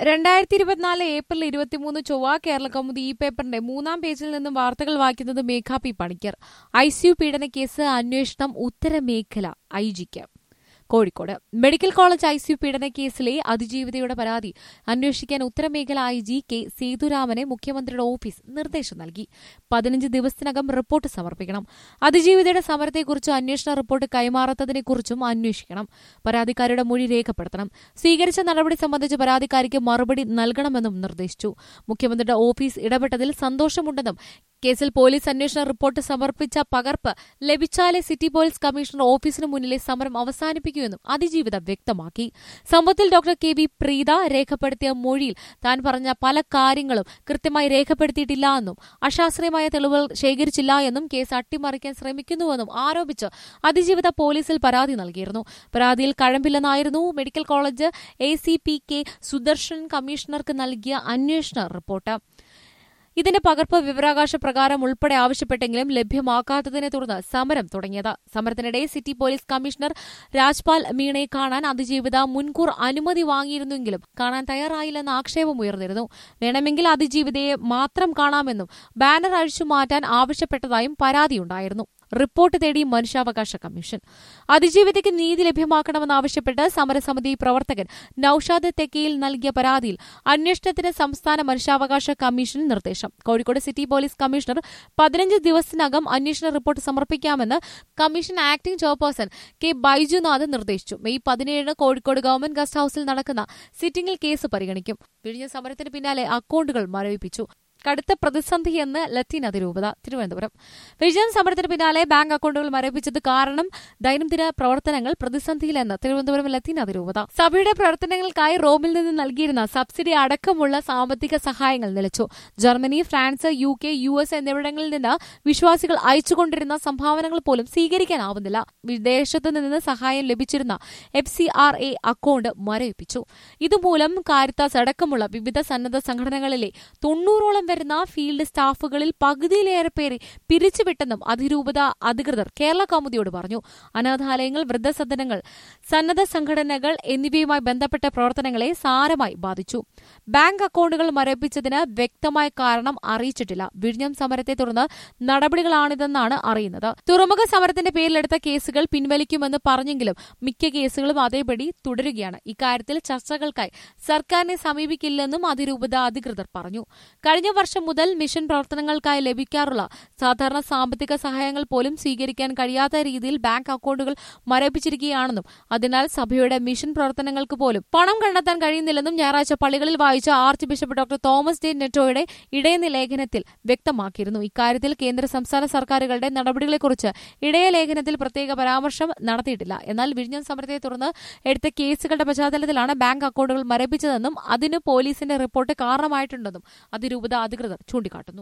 രണ്ടായിരത്തി ഇരുപത്തിനാല് ഏപ്രിൽ ഇരുപത്തിമൂന്ന് ചൊവ്വ കേരള കൗമുദി ഈ പേപ്പറിന്റെ മൂന്നാം പേജിൽ നിന്നും വാർത്തകൾ വായിക്കുന്നത് Megha P Panicker I C U പീഡന കേസ് അന്വേഷണം ഉത്തരമേഖല ഐ ജിക്ക് Kozhikode medical college I C U പീഡന കേസിലെ അതിജീവിതയുടെ പരാതി അന്വേഷിക്കാൻ ഉത്തരമേഖല ഐ ജി കെ സേതുരാമനെ മുഖ്യമന്ത്രിയുടെ ഓഫീസ് നിർദ്ദേശം നൽകി പതിനഞ്ച് ദിവസത്തിനകം റിപ്പോർട്ട് സമർപ്പിക്കണം അതിജീവിതയുടെ സമരത്തെക്കുറിച്ചും അന്വേഷണ റിപ്പോർട്ട് കൈമാറാത്തതിനെക്കുറിച്ചും അന്വേഷിക്കണം പരാതിക്കാരുടെ മൊഴി രേഖപ്പെടുത്തണം സ്വീകരിച്ച നടപടി സംബന്ധിച്ച് പരാതിക്കാരിക്ക് മറുപടി നൽകണമെന്നും നിർദ്ദേശിച്ചു മുഖ്യമന്ത്രിയുടെ ഓഫീസ് ഇടപെട്ടതിൽ സന്തോഷമുണ്ടെന്നും കേസിൽ പോലീസ് അന്വേഷണ റിപ്പോർട്ട് സമർപ്പിച്ച പകർപ്പ് ലഭിച്ചാലേ സിറ്റി പോലീസ് കമ്മീഷണർ ഓഫീസിന് മുന്നിലെ സമരം അവസാനിപ്പിക്കുമെന്നും അതിജീവിത വ്യക്തമാക്കി സംഭവത്തിൽ ഡോക്ടർ കെ വി പ്രീത രേഖപ്പെടുത്തിയ മൊഴിയിൽ താൻ പറഞ്ഞ പല കാര്യങ്ങളും കൃത്യമായി രേഖപ്പെടുത്തിയിട്ടില്ല എന്നും അശാസ്ത്രീയമായ തെളിവുകൾ ശേഖരിച്ചില്ല എന്നും കേസ് അട്ടിമറിക്കാൻ ശ്രമിക്കുന്നുവെന്നും ആരോപിച്ച് അതിജീവിത പോലീസിൽ പരാതി നൽകിയിരുന്നു പരാതിയിൽ കഴമ്പില്ലെന്നായിരുന്നു medical college A C P K Sudarshan കമ്മീഷണർക്ക് നൽകിയ അന്വേഷണ റിപ്പോർട്ട് ഇതിന്റെ പകർപ്പ് വിവരാകാശ പ്രകാരം ഉൾപ്പെടെ ആവശ്യപ്പെട്ടെങ്കിലും ലഭ്യമാക്കാത്തതിനെ തുടർന്ന് സമരം തുടങ്ങിയത് സമരത്തിനിടെ സിറ്റി പോലീസ് കമ്മീഷണർ രാജ്പാൽ മീണയെ കാണാൻ അതിജീവിത മുൻകൂർ അനുമതി വാങ്ങിയിരുന്നെങ്കിലും കാണാൻ തയ്യാറായില്ലെന്ന ആക്ഷേപം ഉയർന്നിരുന്നു വേണമെങ്കിൽ അതിജീവിതയെ മാത്രം കാണാമെന്നും ബാനർ അഴിച്ചു മാറ്റാൻ ആവശ്യപ്പെട്ടതായും പരാതിയുണ്ടായിരുന്നു റിപ്പോർട്ട് തേടി മനുഷ്യാവകാശ കമ്മീഷൻ അതിജീവിതയ്ക്ക് നീതി ലഭ്യമാക്കണമെന്നാവശ്യപ്പെട്ട് സമരസമിതി പ്രവർത്തകൻ നൌഷാദ് തെക്കയിൽ നൽകിയ പരാതിയിൽ അന്വേഷണത്തിന് സംസ്ഥാന മനുഷ്യാവകാശ കമ്മീഷൻ നിർദ്ദേശം കോഴിക്കോട് സിറ്റി പോലീസ് കമ്മീഷണർ പതിനഞ്ച് ദിവസത്തിനകം അന്വേഷണ റിപ്പോർട്ട് സമർപ്പിക്കാമെന്ന് commission acting chairperson K Baijunath നിർദ്ദേശിച്ചു മെയ് പതിനേഴിന് കോഴിക്കോട് ഗവൺമെന്റ് ഗസ്റ്റ് ഹൌസിൽ നടക്കുന്ന സിറ്റിംഗിൽ കേസ് പരിഗണിക്കും വിഴിഞ്ഞ സമരത്തിന് പിന്നാലെ അക്കൌണ്ടുകൾ മരവിപ്പിച്ചു കടുത്ത പ്രതിസന്ധിയെന്ന് ലത്തീൻ അതിരൂപത തിരുവനന്തപുരം വിജയൻ സമരത്തിന് പിന്നാലെ ബാങ്ക് അക്കൌണ്ടുകൾ മരവിപ്പിച്ചത് കാരണം ദൈനംദിന പ്രവർത്തനങ്ങൾ പ്രതിസന്ധിയിലെന്ന് തിരുവനന്തപുരം ലത്തീൻ അതിരൂപത സഭയുടെ പ്രവർത്തനങ്ങൾക്കായി റോമിൽ നിന്ന് നൽകിയിരുന്ന സബ്സിഡി അടക്കമുള്ള സാമ്പത്തിക സഹായങ്ങൾ നിലച്ചു Germany France U K U S എന്നിവിടങ്ങളിൽ നിന്ന് വിശ്വാസികൾ അയച്ചുകൊണ്ടിരുന്ന സംഭാവനകൾ പോലും സ്വീകരിക്കാനാവുന്നില്ല വിദേശത്ത് നിന്ന് സഹായം ലഭിച്ചിരുന്ന F C R A account മരവിപ്പിച്ചു ഇതുമൂലം കാരിത്താസ് അടക്കമുള്ള വിവിധ സന്നദ്ധ സംഘടനകളിലെ തൊണ്ണൂറോളം വരുന്ന ഫീൽഡ് സ്റ്റാഫുകളിൽ പകുതിയിലേറെ പേരെ പിരിച്ചുവിട്ടെന്നും അതിരൂപത അധികൃതർ കേരള കൗമുദിയോട് പറഞ്ഞു അനാഥാലയങ്ങൾ വൃദ്ധസദനങ്ങൾ സന്നദ്ധ സംഘടനകൾ എന്നിവയുമായി ബന്ധപ്പെട്ട പ്രവർത്തനങ്ങളെ സാരമായി ബാധിച്ചു ബാങ്ക് അക്കൌണ്ടുകൾ മരവിപ്പിച്ചതിന് വ്യക്തമായ കാരണം അറിയിച്ചിട്ടില്ല വിഴിഞ്ഞം സമരത്തെ തുടർന്ന് നടപടികളാണിതെന്നാണ് അറിയുന്നത് തുറമുഖ സമരത്തിന്റെ പേരിലെടുത്ത കേസുകൾ പിൻവലിക്കുമെന്ന് പറഞ്ഞെങ്കിലും മിക്ക കേസുകളും അതേപടി തുടരുകയാണ് ഇക്കാര്യത്തിൽ ചർച്ചകൾക്കായി സർക്കാരിനെ സമീപിക്കില്ലെന്നും അതിരൂപത അധികൃതർ പറഞ്ഞു കഴിഞ്ഞ വർഷം മുതൽ മിഷൻ പ്രവർത്തനങ്ങൾക്കായി ലഭിക്കാറുള്ള സാധാരണ സാമ്പത്തിക സഹായങ്ങൾ പോലും സ്വീകരിക്കാൻ കഴിയാത്ത രീതിയിൽ ബാങ്ക് അക്കൌണ്ടുകൾ മരവിപ്പിച്ചിരിക്കുകയാണെന്നും അതിനാൽ സഭയുടെ മിഷൻ പ്രവർത്തനങ്ങൾക്ക് പോലും പണം കണ്ടെത്താൻ കഴിയുന്നില്ലെന്നും ഞായറാഴ്ച പള്ളികളിൽ വായിച്ച archbishop doctor Thomas D നെറ്റോയുടെ ഇടയ ലേഖനത്തിൽ വ്യക്തമാക്കിയിരുന്നു ഇക്കാര്യത്തിൽ കേന്ദ്ര സംസ്ഥാന സർക്കാരുകളുടെ നടപടികളെക്കുറിച്ച് ഇടയ ലേഖനത്തിൽ പ്രത്യേക പരാമർശം നടത്തിയിട്ടില്ല എന്നാൽ വിഴിഞ്ഞം സമരത്തെ തുടർന്ന് എടുത്ത കേസുകളുടെ പശ്ചാത്തലത്തിലാണ് ബാങ്ക് അക്കൌണ്ടുകൾ മരവിപ്പിച്ചതെന്നും അതിന് പോലീസിന്റെ റിപ്പോർട്ട് കാരണമായിട്ടുണ്ടെന്നും അതിരൂപത അധികൃതർ ചൂണ്ടിക്കാട്ടുന്നു